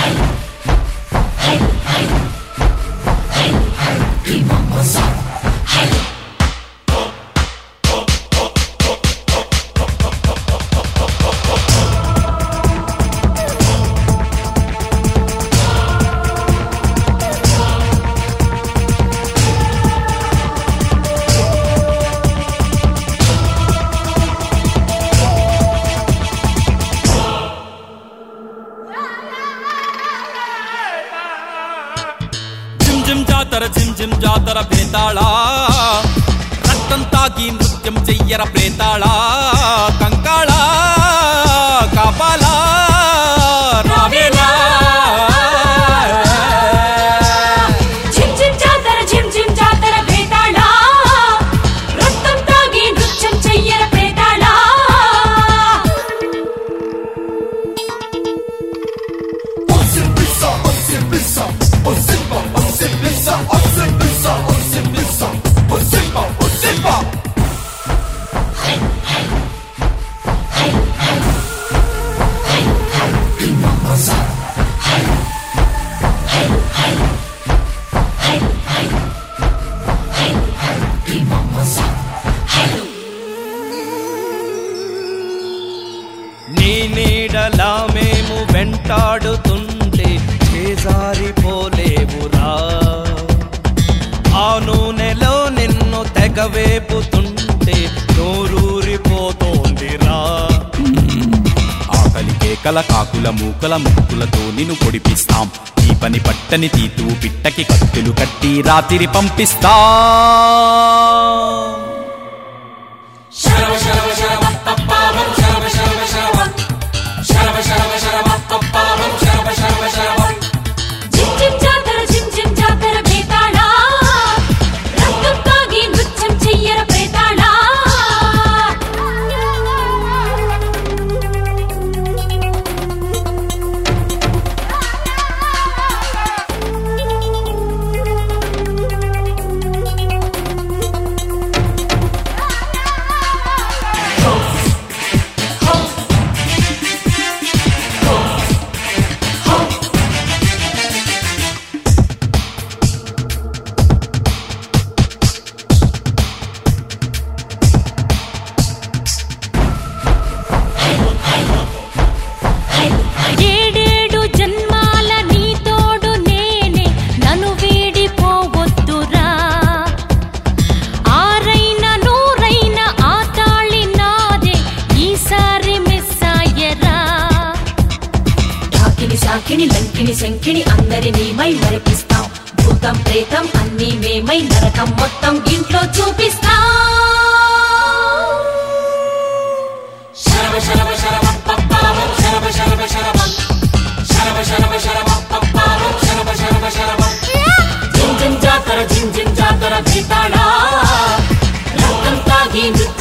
gym జిమ్ జాతర జిమ్ జిమ్ జాతర ప్రేతాళ రక్తం తాగి నృత్యం చెయ్యర ప్రేతాళ కంకాళ కాపాల రావేలా జిమ్ జిమ్ జాతర జిమ్ జిమ్ జాతర భేతాళ రక్తం తాగి నృత్యం చెయ్యర ప్రేతాళ నీ నీడలా మేము వెంటాడుతుంటే చేజారిపోలేవురా ఆ నూనెలో నిన్ను తెగవేపుతుంటే నోరూరిపోతోందిరా ఆకలి కేకల కాకుల మూకల ముక్కులతో నిన్ను పొడిపిస్తాం ఈ పని పట్టని తీతు పిట్టకి కత్తులు కట్టి రాత్రి పంపిస్తా జిమ్ జిమ్ జాతర జిమ్ జిమ్ జాతర భేతాళ రక్తం తాగి నృత్యం చెయ్యర ప్రేతాళ ఏడేడు జన్మాల నీ తోడు నేనే నన్ను వీడిపోవద్దురా ఆరైన నూరైన ఆ తాళి నాదే ఈసారి మిస్ అయ్యరా ఢాకిని సాకిని లంకిని శంకిని అందరినీ మై మరిపిస్తాం భూతం ప్రేతం అన్నీ మేమై నరకం మొత్తం ఇంట్లో చూపిస్తాం శరవ శరవ శరవ పప్పావం శరవ శరవ శరవం శరవ శరవ శరవ పప్పావం శరవ శరవ శరవం జిమ్ జిమ్ జాతర జిమ్ జిమ్ జాతర భీతాళ రక్తం తాగి నృత్యం